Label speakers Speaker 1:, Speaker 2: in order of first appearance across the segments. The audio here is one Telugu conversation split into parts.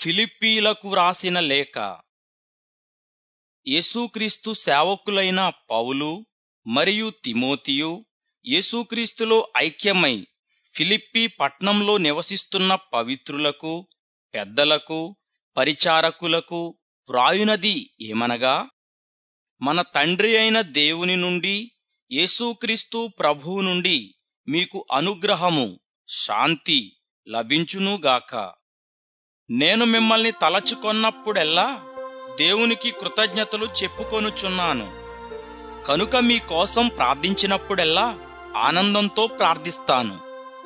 Speaker 1: ఫిలిప్పీలకు వ్రాసిన లేఖ యేసుక్రీస్తు సేవకులైన పౌలు మరియు తిమోతియు యేసుక్రీస్తులో ఐక్యమై ఫిలిప్పీ పట్నంలో నివసిస్తున్న పవిత్రులకు పెద్దలకు పరిచారకులకు వ్రాయునది ఏమనగా మన తండ్రి అయిన దేవుని నుండి యేసుక్రీస్తు ప్రభువు నుండి మీకు అనుగ్రహము శాంతి లభించునుగాక నేను మిమ్మల్ని తలచుకొన్నప్పుడెల్లా దేవునికి కృతజ్ఞతలు చెప్పుకొనుచున్నాను కనుక మీ కోసం ప్రార్థించినప్పుడెల్లా ఆనందంతో ప్రార్థిస్తాను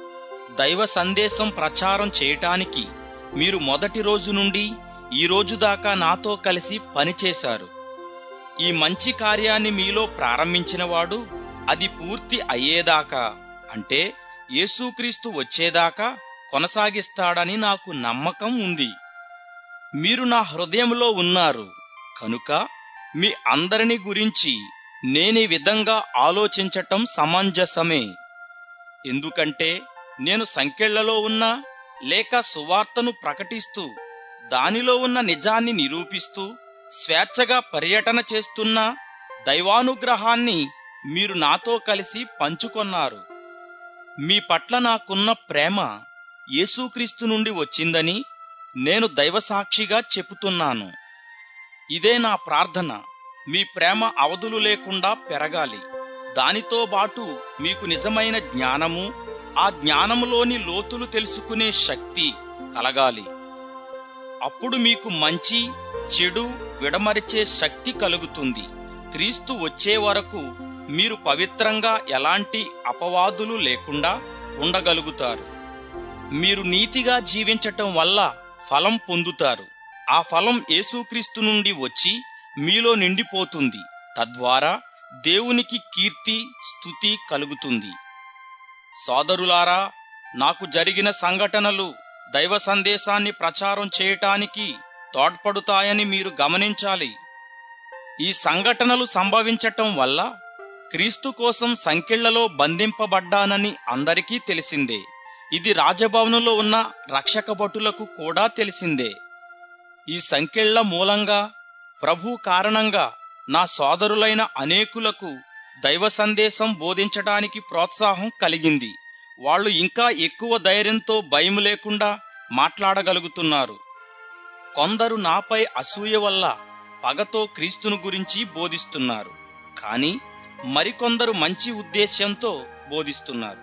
Speaker 1: దైవ సందేశం ప్రచారం చేయటానికి మీరు మొదటి రోజు నుండి ఈ రోజు దాకా నాతో కలిసి పనిచేశారు ఈ మంచి కార్యాన్ని మీలో ప్రారంభించినవాడు అది పూర్తి అయ్యేదాకా అంటే యేసుక్రీస్తు వచ్చేదాకా కొనసాగిస్తాడని నాకు నమ్మకం ఉంది మీరు నా హృదయంలో ఉన్నారు కనుక మీ అందరిని గురించి నేనీ విధంగా ఆలోచించటం సమంజసమే ఎందుకంటే నేను సంకెళ్లలో ఉన్నా లేక సువార్తను ప్రకటిస్తూ దానిలో ఉన్న నిజాన్ని నిరూపిస్తూ స్వేచ్ఛగా పర్యటన చేస్తున్న దైవానుగ్రహాన్ని మీరు నాతో కలిసి పంచుకొన్నారు మీ పట్ల నాకున్న ప్రేమ యేసుక్రీస్తు నుండి వచ్చిందని నేను దైవసాక్షిగా చెబుతున్నాను ఇదే నా ప్రార్థన మీ ప్రేమ అవధులు లేకుండా పెరగాలి దానితో బాటు మీకు నిజమైన జ్ఞానము ఆ జ్ఞానములోని లోతులు తెలుసుకునే శక్తి కలగాలి అప్పుడు మీకు మంచి చెడు విడమరిచే శక్తి కలుగుతుంది క్రీస్తు వచ్చే వరకు మీరు పవిత్రంగా ఎలాంటి అపవాదులు లేకుండా ఉండగలుగుతారు మీరు నీతిగా జీవించటం వల్ల ఫలం పొందుతారు ఆ ఫలం యేసుక్రీస్తు నుండి వచ్చి మీలో నిండిపోతుంది తద్వారా దేవునికి కీర్తి స్తుతి కలుగుతుంది సోదరులారా నాకు జరిగిన సంఘటనలు దైవ సందేశాన్ని ప్రచారం చేయటానికి తోడ్పడుతాయని మీరు గమనించాలి ఈ సంఘటనలు సంభవించటం వల్ల క్రీస్తు కోసం సంకెళ్లలో బంధింపబడ్డానని అందరికీ తెలిసిందే ఇది రాజభవనంలో ఉన్న రక్షక భటులకు కూడా తెలిసిందే ఈ సంకెళ్ల మూలంగా ప్రభు కారణంగా నా సోదరులైన అనేకులకు దైవ సందేశం బోధించటానికి ప్రోత్సాహం కలిగింది వాళ్ళు ఇంకా ఎక్కువ ధైర్యంతో భయం లేకుండా మాట్లాడగలుగుతున్నారు కొందరు నాపై అసూయ వల్ల పగతో క్రీస్తును గురించి బోధిస్తున్నారు కానీ మరికొందరు మంచి ఉద్దేశ్యంతో బోధిస్తున్నారు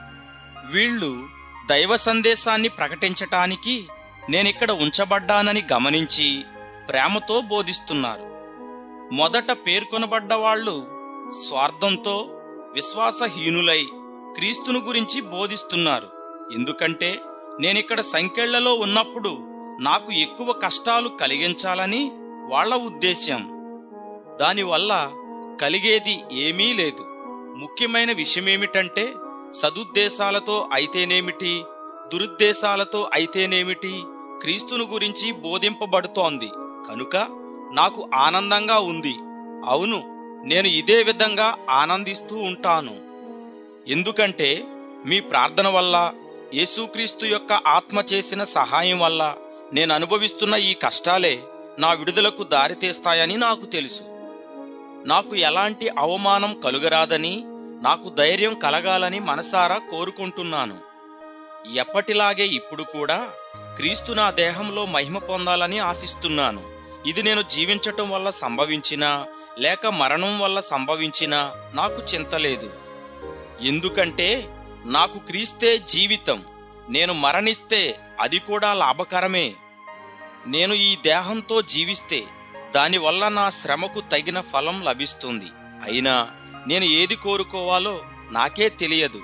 Speaker 1: వీళ్ళు దైవ సందేశాన్ని ప్రకటించటానికి నేనిక్కడ ఉంచబడ్డానని గమనించి ప్రేమతో బోధిస్తున్నారు మొదట పేర్కొనబడ్డ వాళ్ళు స్వార్థంతో విశ్వాసహీనులై క్రీస్తును గురించి బోధిస్తున్నారు ఎందుకంటే నేనిక్కడ సంకెళ్లలో ఉన్నప్పుడు నాకు ఎక్కువ కష్టాలు కలిగించాలని వాళ్ళ ఉద్దేశ్యం దానివల్ల కలిగేది ఏమీ లేదు ముఖ్యమైన విషయమేమిటంటే సదుద్దేశాలతో అయితేనేమిటి దురుద్దేశాలతో అయితేనేమిటి క్రీస్తును గురించి బోధింపబడుతోంది కనుక నాకు ఆనందంగా ఉంది అవును నేను ఇదే విధంగా ఆనందిస్తూ ఉంటాను ఎందుకంటే మీ ప్రార్థన వల్ల యేసుక్రీస్తు యొక్క ఆత్మ చేసిన సహాయం వల్ల నేను అనుభవిస్తున్న ఈ కష్టాలే నా విడుదలకు దారితీస్తాయని నాకు తెలుసు నాకు ఎలాంటి అవమానం కలుగరాదని నాకు ధైర్యం కలగాలని మనసారా కోరుకుంటున్నాను ఎప్పటిలాగే ఇప్పుడు కూడా క్రీస్తు నా దేహంలో మహిమ పొందాలని ఆశిస్తున్నాను ఇది నేను జీవించటం వల్ల సంభవించినా లేక మరణం వల్ల సంభవించినా నాకు చింతలేదు ఎందుకంటే నాకు క్రీస్తే జీవితం నేను మరణిస్తే అది కూడా లాభకరమే నేను ఈ దేహంతో జీవిస్తే దానివల్ల నా శ్రమకు తగిన ఫలం లభిస్తుంది అయినా నేను ఏది కోరుకోవాలో నాకే తెలియదు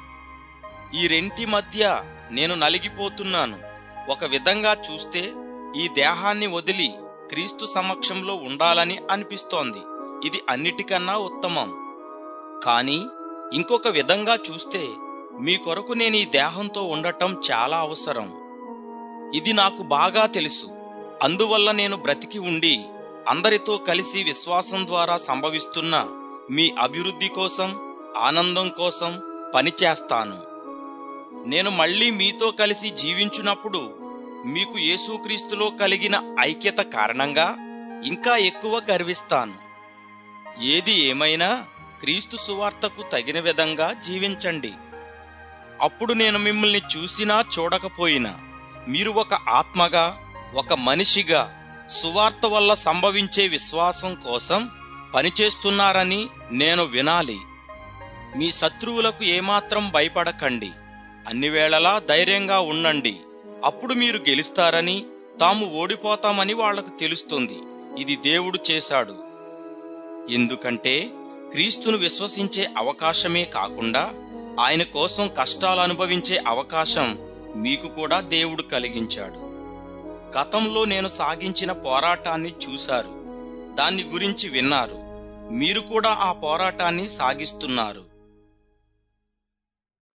Speaker 1: ఈ రెంటి మధ్య నేను నలిగిపోతున్నాను ఒక విధంగా చూస్తే ఈ దేహాన్ని వదిలి క్రీస్తు సమక్షంలో ఉండాలని అనిపిస్తోంది ఇది అన్నిటికన్నా ఉత్తమం కానీ ఇంకొక విధంగా చూస్తే మీ కొరకు నేను ఈ దేహంతో ఉండటం చాలా అవసరం ఇది నాకు బాగా తెలుసు అందువల్ల నేను బ్రతికి ఉండి అందరితో కలిసి విశ్వాసం ద్వారా సంభవిస్తున్న మీ అభివృద్ధి కోసం ఆనందం కోసం పనిచేస్తాను నేను మళ్ళీ మీతో కలిసి జీవించున్నప్పుడు మీకు యేసుక్రీస్తులో కలిగిన ఐక్యత కారణంగా ఇంకా ఎక్కువ గర్విస్తాను ఏది ఏమైనా క్రీస్తు సువార్తకు తగిన విధంగా జీవించండి అప్పుడు నేను మిమ్మల్ని చూసినా చూడకపోయినా మీరు ఒక ఆత్మగా ఒక మనిషిగా సువార్త వల్ల సంభవించే విశ్వాసం కోసం పనిచేస్తున్నారని నేను వినాలి మీ శత్రువులకు ఏమాత్రం భయపడకండి అన్ని వేళలా ధైర్యంగా ఉండండి అప్పుడు మీరు గెలుస్తారని తాము ఓడిపోతామని వాళ్లకు తెలుస్తుంది ఇది దేవుడు చేశాడు ఎందుకంటే క్రీస్తును విశ్వసించే అవకాశమే కాకుండా ఆయన కోసం కష్టాలు అనుభవించే అవకాశం మీకు కూడా దేవుడు కలిగించాడు గతంలో నేను సాగించిన పోరాటాన్ని చూశారు దాన్ని గురించి విన్నారు మీరు కూడా ఆ పోరాటాన్ని సాగిస్తున్నారు